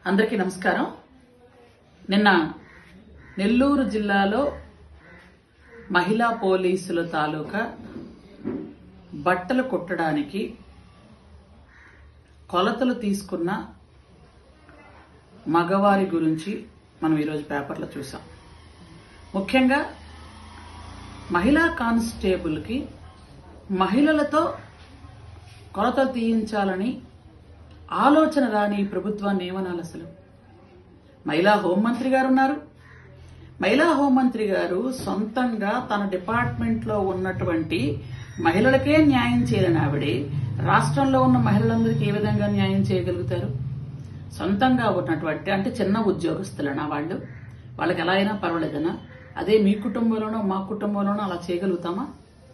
అందరికీ నమస్కారం నిన్న నెల్లూరు జిల్లాలో మహిళా పోలీసుల తాలూకా బట్టలు కుట్టడానికి కొలతలు తీసుకున్న మగవారి గురించి మనం ఈరోజు పేపర్లో చూసాం ముఖ్యంగా మహిళా కానిస్టేబుల్కి మహిళలతో కొలతలు తీయించాలని ఆలోచన రాని ఈ ప్రభుత్వాన్ని ఏమనాలి అసలు మహిళా హోంమంత్రి గారు ఉన్నారు మహిళా హోంమంత్రి గారు సొంతంగా తన డిపార్ట్మెంట్లో ఉన్నటువంటి మహిళలకే న్యాయం చేయలేని ఆవిడే రాష్ట్రంలో ఉన్న మహిళలందరికీ ఏ విధంగా న్యాయం చేయగలుగుతారు సొంతంగా ఉన్నటువంటి అంటే చిన్న ఉద్యోగస్తులనా వాళ్ళు వాళ్ళకి ఎలా అయినా పర్వాలేదనా అదే మీ కుటుంబంలోనో మా కుటుంబంలోనో అలా చేయగలుగుతామా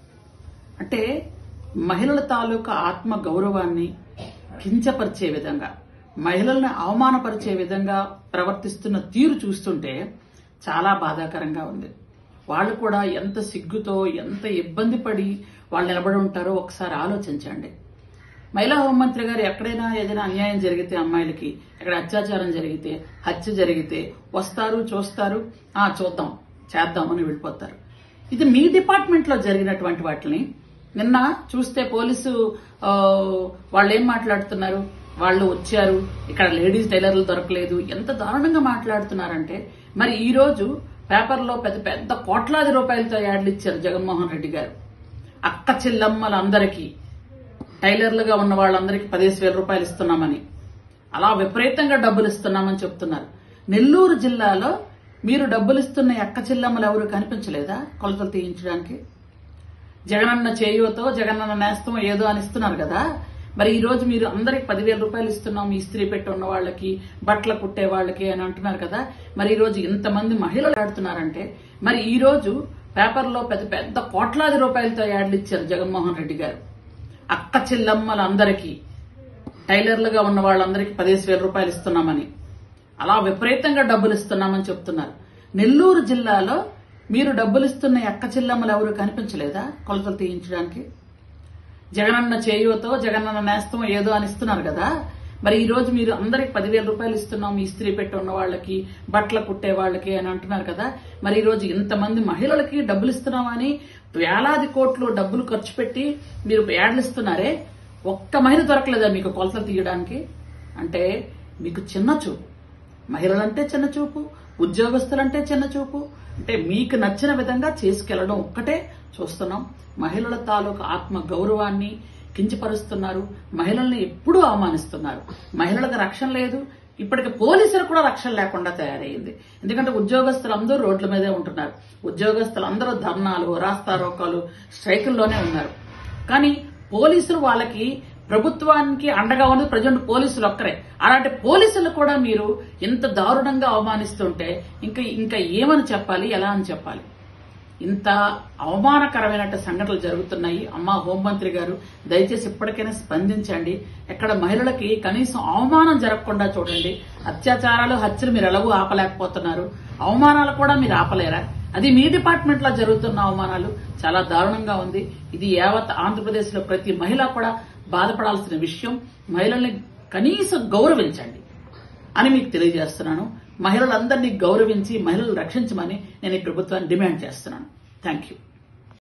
అంటే మహిళల తాలూకా ఆత్మ గౌరవాన్ని కించపరిచే విధంగా మహిళల్ని అవమానపరిచే విధంగా ప్రవర్తిస్తున్న తీరు చూస్తుంటే చాలా బాధాకరంగా ఉంది వాళ్ళు కూడా ఎంత సిగ్గుతో ఎంత ఇబ్బంది పడి వాళ్ళు నిలబడి ఉంటారో ఒకసారి ఆలోచించండి మహిళా హోంమంత్రి గారు ఎక్కడైనా ఏదైనా అన్యాయం జరిగితే అమ్మాయిలకి ఎక్కడ అత్యాచారం జరిగితే హత్య జరిగితే వస్తారు చూస్తారు ఆ చూద్దాం చేద్దాం అని వెళ్ళిపోతారు ఇది మీ డిపార్ట్మెంట్ లో జరిగినటువంటి వాటిని నిన్న చూస్తే పోలీసు ఆ, వాళ్ళు ఏం మాట్లాడుతున్నారు వాళ్ళు వచ్చారు ఇక్కడ లేడీస్ టైలర్లు దొరకలేదు ఎంత దారుణంగా మాట్లాడుతున్నారంటే మరి ఈ రోజు పేపర్లో పెద్ద పెద్ద కోట్లాది రూపాయలతో యాడ్లు ఇచ్చారు జగన్మోహన్ రెడ్డి గారు అక్క చెల్లమ్మలందరికీ టైలర్లుగా ఉన్న వాళ్ళందరికీ పదిహేను వేల రూపాయలు ఇస్తున్నామని అలా విపరీతంగా డబ్బులు ఇస్తున్నామని చెప్తున్నారు నెల్లూరు జిల్లాలో మీరు డబ్బులు ఇస్తున్న ఈ అక్క చెల్లమ్మలు ఎవరు కనిపించలేదా కొలతలు తీయించడానికి జగనన్న చేయూతో జగనన్న నేస్తం ఏదో అని ఇస్తున్నారు కదా మరి ఈ రోజు మీరు అందరికి పదివేల రూపాయలు ఇస్తున్నాం ఇస్త్రీ పెట్టి ఉన్న వాళ్ళకి బట్టలు కుట్టే వాళ్ళకి అని అంటున్నారు కదా మరి ఈ రోజు ఇంతమంది మహిళలు ఆడుతున్నారంటే మరి ఈ రోజు పేపర్లో పెద్ద పెద్ద కోట్లాది రూపాయలతో యాడ్లు ఇచ్చారు జగన్మోహన్ రెడ్డి గారు అక్క చెల్లమ్మలందరికీ టైలర్లుగా ఉన్న వాళ్ళందరికీ పదిహేను వేల రూపాయలు ఇస్తున్నామని అలా విపరీతంగా డబ్బులు ఇస్తున్నామని చెప్తున్నారు నెల్లూరు జిల్లాలో మీరు డబ్బులు ఇస్తున్న ఈ అక్క చెల్లమ్మలు ఎవరు కనిపించలేదా కొలతలు తీయించడానికి జగనన్న చేయూతో జగనన్న నేస్తం ఏదో అని ఇస్తున్నారు కదా మరి ఈ రోజు మీరు అందరికి పదివేల రూపాయలు ఇస్తున్నాం ఇస్త్రీ పెట్టి ఉన్న వాళ్ళకి బట్టలు కుట్టే వాళ్ళకి అని అంటున్నారు కదా మరి ఈ రోజు ఇంతమంది మహిళలకి డబ్బులు ఇస్తున్నామని వేలాది కోట్లు డబ్బులు ఖర్చు పెట్టి మీరు యాడ్లు ఇస్తున్నారే ఒక్క మహిళ దొరకలేదా మీకు కొలతలు తీయడానికి అంటే మీకు చిన్న చూపు మహిళలంటే చిన్న చూపు ఉద్యోగస్తులంటే చిన్న చూపు అంటే మీకు నచ్చిన విధంగా చేసుకెళ్లడం ఒక్కటే చూస్తున్నాం మహిళల తాలూకు ఆత్మ గౌరవాన్ని కించపరుస్తున్నారు మహిళల్ని ఎప్పుడూ అవమానిస్తున్నారు మహిళలకు రక్షణ లేదు ఇప్పటికి పోలీసులు కూడా రక్షణ లేకుండా తయారైంది ఎందుకంటే ఉద్యోగస్తులు అందరూ రోడ్ల మీదే ఉంటున్నారు ఉద్యోగస్తులు అందరూ ధర్నాలు రాస్తారోకాలు స్ట్రైకుల్లోనే ఉన్నారు కానీ పోలీసులు వాళ్ళకి ప్రభుత్వానికి అండగా ఉన్నది ప్రజెంట్ పోలీసులు ఒక్కరే అలాంటి పోలీసులు కూడా మీరు ఇంత దారుణంగా అవమానిస్తుంటే ఇంకా ఇంకా ఏమని చెప్పాలి ఎలా అని చెప్పాలి ఇంత అవమానకరమైన సంఘటనలు జరుగుతున్నాయి అమ్మా హోంమంత్రి గారు దయచేసి ఇప్పటికైనా స్పందించండి ఎక్కడ మహిళలకి కనీసం అవమానం జరగకుండా చూడండి అత్యాచారాలు హత్యలు మీరు ఎలాగూ ఆపలేకపోతున్నారు అవమానాలు కూడా మీరు ఆపలేరా అది మీ డిపార్ట్మెంట్ లో జరుగుతున్న అవమానాలు చాలా దారుణంగా ఉంది ఇది యావత్ ఆంధ్రప్రదేశ్ లో ప్రతి మహిళ కూడా బాధపడాల్సిన విషయం మహిళల్ని కనీసం గౌరవించండి అని మీకు తెలియజేస్తున్నాను మహిళలందరినీ గౌరవించి మహిళలు రక్షించమని నేను ఈ ప్రభుత్వాన్ని డిమాండ్ చేస్తున్నాను థ్యాంక్ యూ